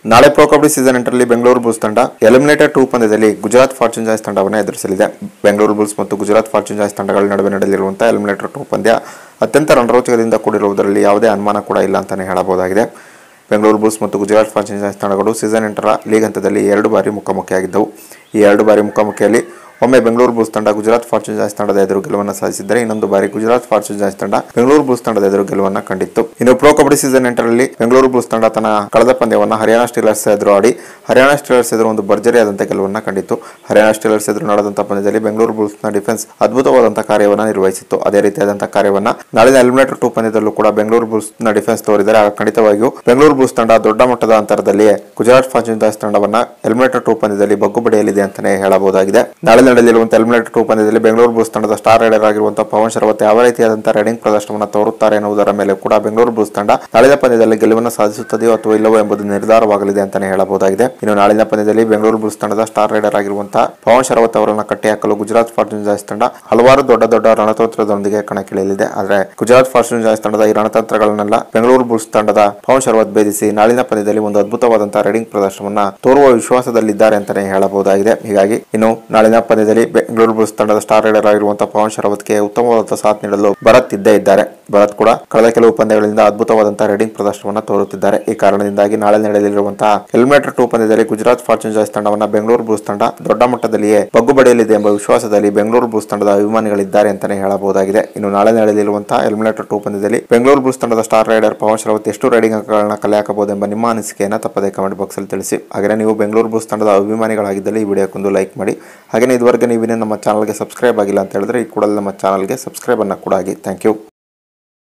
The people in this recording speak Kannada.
ನಾಳೆ ಪ್ರೊ ಕಬಡ್ಡಿ ಸೀಸನ್ ಎಂಟರಲ್ಲಿ ಬೆಂಗಳೂರು ಬುಲ್ಸ್ ತಂಡ ಎಲಿಮಿನೇಟರ್ ಟೂ ಪಂದ್ಯದಲ್ಲಿ ಗುಜರಾತ್ ಫಾರ್ಚೂನ್ ಜಾಯ್ಸ್ ತಂಡವನ್ನು ಎದುರಿಸಲಿದೆ ಬೆಂಗಳೂರು ಬುಲ್ಸ್ ಮತ್ತು ಗುಜರಾತ್ ಫಾರ್ಚೂನ್ ಜಾಯ್ಸ್ ತಂಡಗಳ ನಡುವೆ ನಡೆಯಲಿರುವಂತಹ ಎಲಿಮಿನೇಟರ್ ಟೂ ಪಂದ್ಯ ಅತ್ಯಂತ ರಣರೋಚಕದಿಂದ ಕೂಡಿರುವುದರಲ್ಲಿ ಯಾವುದೇ ಅನುಮಾನ ಕೂಡ ಇಲ್ಲ ಅಂತಾನೆ ಹೇಳಬಹುದಾಗಿದೆ ಬೆಂಗಳೂರು ಬುಲ್ಸ್ ಮತ್ತು ಗುಜರಾತ್ ಫಾರ್ಚೂನ್ ಜಾಯ್ಸ್ ತಂಡಗಳು ಸೀಸನ್ ಎಂಟರ ಲೀಗ್ ಹಂತದಲ್ಲಿ ಎರಡು ಬಾರಿ ಮುಖಾಮುಖಿಯಾಗಿದ್ದವು ಈ ಎರಡು ಬಾರಿ ಮುಖಾಮುಖಿಯಲ್ಲಿ ಒಮ್ಮೆ ಬೆಂಗಳೂರು ಬುಲ್ಸ್ ತಂಡ ಗುಜರಾತ್ ಫಾರ್ಚೂನ್ ಜಾಯ್ಸ್ ತಂಡದ ಎದುರು ಗೆಲುವನ್ನು ಸಾಧಿಸಿದರೆ ಇನ್ನೊಂದು ಬಾರಿ ಗುಜರಾತ್ ಫಾರ್ಚೂನ್ ಜಾಯ್ಸ್ ತಂಡ ಬೆಂಗಳೂರು ಬುಲ್ಸ್ ತಂಡದ ಎದುರು ಗೆಲುವನ್ನು ಕಂಡಿತ್ತು ಇನ್ನು ಪ್ರೊ ಕಬಡ್ಡಿ ಸೀಸನ್ ಎಂಟರಲ್ಲಿ ಬೆಂಗಳೂರು ಬುಲ್ಸ್ ತಂಡ ತನ್ನ ಕಳೆದ ಪಂದ್ಯವನ್ನು ಹರಿಯಾಣ ಸ್ಟೀಲರ್ಸ್ ಎದುರು ಆಡಿ ಹರಿಯಾಣ ಸ್ಟೀಲರ್ಸ್ ಎದುರು ಒಂದು ಭರ್ಜರಿಯಾದಂಥ ಗೆಲುವನ್ನು ಕಂಡಿತ್ತು ಹರಿಯಾಣ ಸ್ಟೀಲರ್ಸ್ ಎದುರು ನಡೆದಂತಹ ಪಂದ್ಯದಲ್ಲಿ ಬೆಂಗಳೂರು ಬುಲ್ಸ್ನ ಡಿಫೆನ್ಸ್ ಅದ್ಭುತವಾದಂತಹ ಕಾರ್ಯವನ್ನು ನಿರ್ವಹಿಸಿತ್ತು ಅದೇ ರೀತಿಯಾದಂತಹ ಕಾರ್ಯವನ್ನ ನಾಳಿನ ಎಲಿಮಿನೇಟರ್ ಟೂ ಪಂದ್ಯದಲ್ಲೂ ಕೂಡ ಬೆಂಗಳೂರು ಬುಲ್ಸ್ನ ಡಿಫೆನ್ಸ್ ತೋರಿದರೆ ಆಗ ಖಂಡಿತವಾಗಿಯೂ ಬೆಂಗಳೂರು ಬುಲ್ಸ್ ತಂಡ ದೊಡ್ಡ ಮಟ್ಟದ ಅಂತರದಲ್ಲಿಯೇ ಗುಜರಾತ್ ಫಾರ್ಚೂನ್ ಜಾಯ್ಸ್ ತಂಡವನ್ನ ಎಲಿಮಿನೇಟರ್ ಟೂ ಪಂದ್ಯದಲ್ಲಿ ಬಗ್ಗು ಬಡಿಯಲಿದೆ ಅಂತಾನೆ ಹೇಳಬಹುದಾಗಿದೆ ನಾಳೆ ನಡೆಯಲಿರುವಂತಹ ಎಲಿಮಿನೇಟರ್ ಟೂ ಪಂದ್ಯದಲ್ಲಿ ಬೆಂಗಳೂರು ಬುಲ್ಸ್ ತಂಡದ ಸ್ಟಾರ್ ರೈಡರ್ ಆಗಿರುವಂತಹ ಪವನ್ ಶರವತ್ ಯಾವ ರೀತಿಯಾದಂತಹ ರೈಡಿಂಗ್ ಪ್ರದರ್ಶನವನ್ನು ತೋರುತ್ತಾರೆ ಎನ್ನುವುದರ ಮೇಲೆ ಕೂಡ ಬೆಂಗಳೂರು ಬುಲ್ಸ್ ತಂಡ ನಾಳಿನ ಪಂದ್ಯದಲ್ಲಿ ಗೆಲುವನ್ನು ಸಾಧಿಸುತ್ತದೆಯೋ ಅಥವಾ ಇಲ್ಲವೋ ಎಂಬುದು ನಿರ್ಧಾರವಾಗಲಿದೆ ಅಂತಾನೆ ಹೇಳಬಹುದಾಗಿದೆ ಇನ್ನು ನಾಳಿನ ಪಂದ್ಯದಲ್ಲಿ ಬೆಂಗಳೂರು ಬುಲ್ಸ್ ತಂಡದ ಸ್ಟಾರ್ ರೈಡರ್ ಆಗಿರುವಂತಹ ಪವನ್ ಶರವತ್ ಅವರನ್ನು ಕಟ್ಟಿಹಾಕಲು ಗುಜರಾತ್ ಫಾರ್ಚೂನ್ ಜಾಯ್ಸ್ ತಂಡ ಹಲವಾರು ದೊಡ್ಡ ದೊಡ್ಡ ರಣತಂತ್ರದೊಂದಿಗೆ ಕಣಕ್ಕಿಳಿಯಲಿದೆ ಆದರೆ ಗುಜರಾತ್ ಫಾರ್ಚೂನ್ ಜಾಯ್ಸ್ ತಂಡದ ಈ ರಣತಂತ್ರಗಳನ್ನೆಲ್ಲ ಬೆಂಗಳೂರು ಬುಲ್ಸ್ ತಂಡದ ಪವನ್ ಶರವತ್ ಭೇದಿಸಿ ನಾಳಿನ ಪಂದ್ಯದಲ್ಲಿ ಒಂದು ಅದ್ಭುತವಾದಂತಹ ರೈಡಿಂಗ್ ಪ್ರದರ್ಶನವನ್ನ ತೋರುವ ವಿಶ್ವಾಸದಲ್ಲಿದ್ದಾರೆ ಅಂತಾನೆ ಹೇಳಬಹುದಾಗಿದೆ ಹೀಗಾಗಿ ಇನ್ನು ನಾಳಿನ ಪಂದ್ಯದಲ್ಲಿ ಬೆಂಗಳೂರು ಬುಲ್ಸ್ ತಂಡದ ಸ್ಟಾರ್ ರೈಡರ್ ಆಗಿರುವಂತಹ ಪವನ್ ಶರವತ್ಗೆ ಉತ್ತಮವಾದಂತಹ ಸಾಥ್ ನೀಡಲು ಭರತ್ ಇದ್ದೇ ಇದ್ದಾರೆ ಭರತ್ ಕೂಡ ಕಳೆದ ಕೆಲವು ಪಂದ್ಯಗಳಿಂದ ಅದ್ಭುತವಾದಂತಹ ರೈಡಿಂಗ್ ಪ್ರದರ್ಶನವನ್ನು ತೋರುತ್ತಿದ್ದಾರೆ ಈ ಕಾರಣದಿಂದಾಗಿ ನಾಳೆ ನಡೆಯಲಿರುವಂತಹ ಎಲಿಮಿನೇಟರ್ ಟೂ ಪಂದ್ಯದಲ್ಲಿ ಗುಜರಾತ್ ಫಾರ್ಚೂನ್ ಜಾಯ್ಸ್ ತಂಡವನ್ನ ಬೆಂಗಳೂರು ಬುಲ್ಸ್ ತಂಡ ದೊಡ್ಡ ಮಟ್ಟದಲ್ಲಿಯೇ ಬಗ್ಗು ಬಡಿಯಲಿದೆ ಎಂಬ ವಿಶ್ವಾಸದಲ್ಲಿ ಬೆಂಗಳೂರು ಬುಲ್ಸ್ ತಂಡದ ಅಭಿಮಾನಿಗಳಿದ್ದಾರೆ ಅಂತಾನೆ ಹೇಳಬಹುದಾಗಿದೆ ಇನ್ನು ನಾಳೆ ನಡೆಯಲಿರುವಂತಹ ಎಲಿಮಿನೇಟರ್ ಟೂ ಪಂದ್ಯದಲ್ಲಿ ಬೆಂಗಳೂರು ಬುಲ್ಸ್ ತಂಡದ ಸ್ಟಾರ್ ರೈಡರ್ ಪವನ್ ಶರವತ್ ಎಷ್ಟು ರೈಡಿಂಗ್ ಅಂಕಗಳನ್ನ ಕಲೆ ಹಾಕಬಹುದು ಎಂಬ ನಿಮ್ಮ ಅನಿಸಿಕೆಯನ್ನು ತಪ್ಪದೆ ಕಮೆಂಟ್ ಬಾಕ್ಸ್ ಅಲ್ಲಿ ತಿಳಿಸಿ ಹಾಗೆ ನೀವು ಬೆಂಗಳೂರು ಬುಲ್ಸ್ ತಂಡದ ಅಭಿಮಾನಿಗಳಾಗಿದ್ದಲ್ಲಿ ಈ ವಿಡಿಯೋಕ್ಕೊಂದು ಲೈಕ್ ಮಾಡಿ ಹಾಗೆ ಇದುವರೆಗೆ ನೀವಿನೇ ನಮ್ಮ ಚಾನಲ್ಗೆ ಸಬ್ಸ್ಕ್ರೈಬ್ ಆಗಿಲ್ಲ ಅಂತ ಹೇಳಿದ್ರೆ ಈ ಕೂಡಲೇ ನಮ್ಮ ಚಾನಲ್ಗೆ ಸಬ್ಸ್ಕ್ರೈಬ್ ಅನ್ನ ಕೂಡ ಆಗಿ ಥ್ಯಾಂಕ್ ಯು